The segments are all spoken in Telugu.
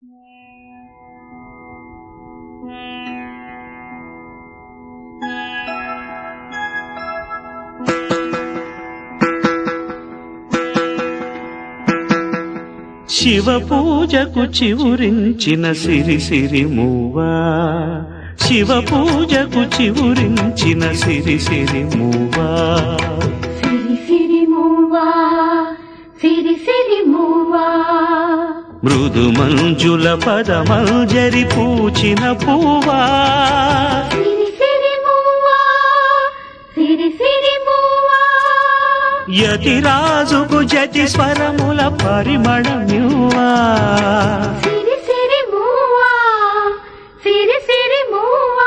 శివ పూజకు చివురించిన సిరి సిరి మూవా శివ పూజకు చివురించిన సిరి సిరి మూవా సిరి సిరి మూవా సిరి సిరి మూవా మృదు మంజుల పదమంజరి పూచిన పూవా సిరి సిరి మూవా సిరి సిరి మూవా యతిరాజుకు జతి స్వరముల పరిమళమ్యువా సిరి సిరి మూవా సిరి సిరి మూవా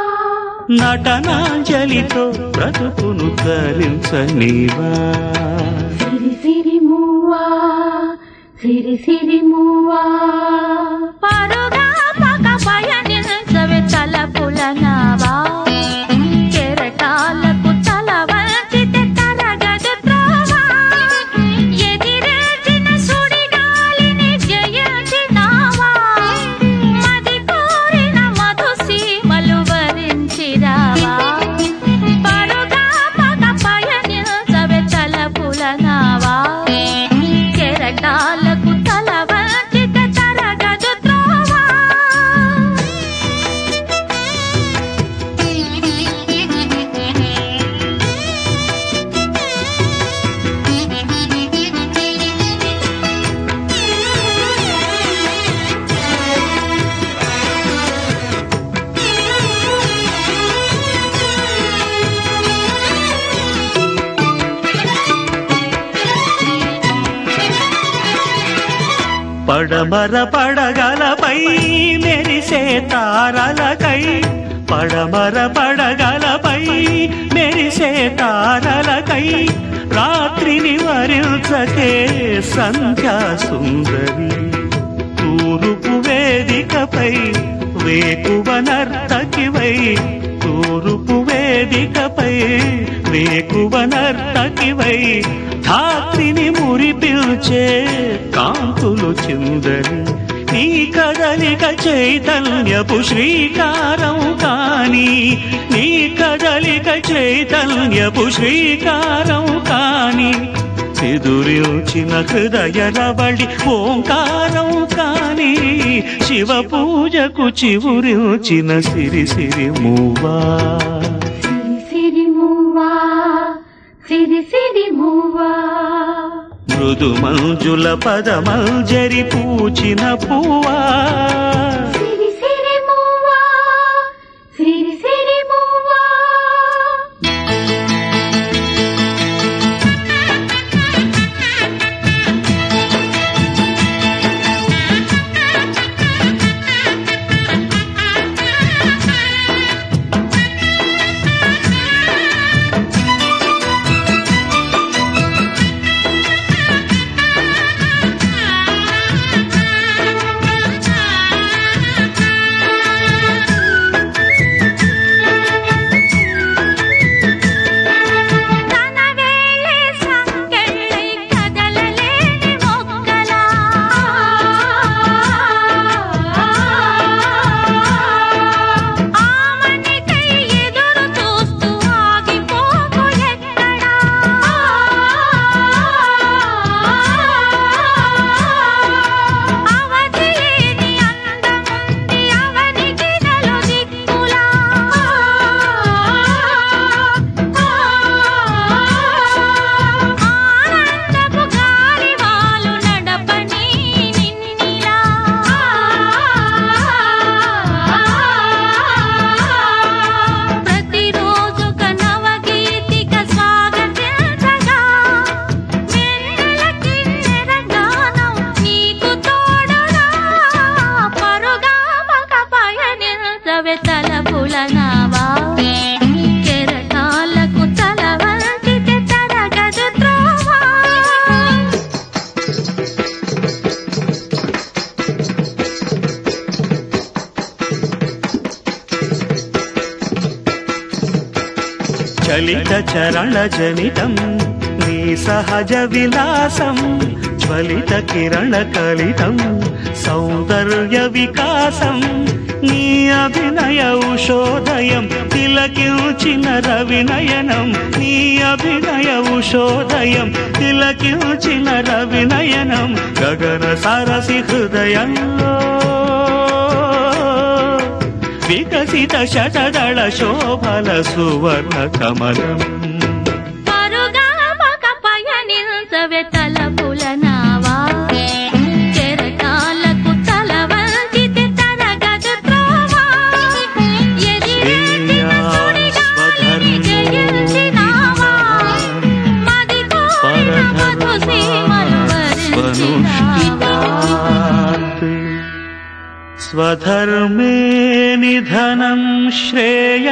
నటనాంజలితో బ్రతుకును ధరించనివా సిరి సిరి మూవా సిరి సిరి మూవా పరుగా పగ పయనించవే తలపుల నావా కెరటాలకు తల వంచితే తరగదు త్రోవా ఎదిరేసిన సుడిగాలిని జయించినావా మది కోరిన మధు సీమలు వరించిరావా పరుగా పగ పయనించవే తలపుల నావా కెరటాలకు తల వంచితే తరగదు త్రోవా పడమర పడగలపై మెరిసే తారలకై పడమర పడగలపై మెరిసే తారలకై రాత్రిని వరించకే సంధ్యా సుందరి తూరుపు వేదికపై వేకువ నర్తకివై తూరుపు వేదికపై వేకువ నర్తకివై ధాత్రిని మురిపిల్చే కాంతులు చిందరి నీ కదలిక చైతన్యపు శ్రీకారం కాని నీ కదలిక చైతన్యపు శ్రీకారం కాని ఎదురిల్చిన హృదయ రవళి ఓంకారం కాని శివ పూజకు చివురిల్చిన సిరి సిరి మూవా సిరి సిరి మూవా సిరి సిరి మూవా మృదు మంజుల పదమంజరి పూచిన పువ్వా సిరి సిరి మూవా సిరి సిరి మూవా తన వేళే సంకెళ్ళై కదలలేని మొక్కలా ఆమనికై ఎదురు చూస్తూ ఆగిపోకు ఎక్కడా అవధి లేని అందముంది అవనికి నలు దిక్కులా ఆనందపు గాలివాలు నడపని నిన్నిలా ప్రతిరోజు కనవ గీతిక స్వాగతించగా వెన్నెల కిన్నెర గానం నీకు తోడుగా పరుగా మగ పయనించవే తలపుల నావా కెరటాలకు తల వంచితే తరగదు త్రోవా చలిత చరణ జనితం నీ సహజ విలాసం స్వలిత కిరణ కలితం సౌందర్య వికాసం నీ అభినయ ఉషోదయం తిలకించిన రవినయనం నీ అభినయ ఉషోదయం తిలకించిన రవినయనం గగన సరసి హృదయంలో వికసిత శతదళ శోభల సువర్ణ కమలం పరుగామక పయనించవే తలపుల నావా చెరటాలకు తల వంచితే తరగదు త్రోవా ఎదిరించిన సుడిగాలిని జయించినావా మది కోరిన మధు సీమలు వరించినావా స్వధర్మే నిధనం శ్రేయ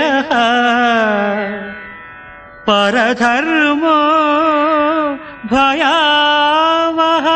పరధర్మో భయావహ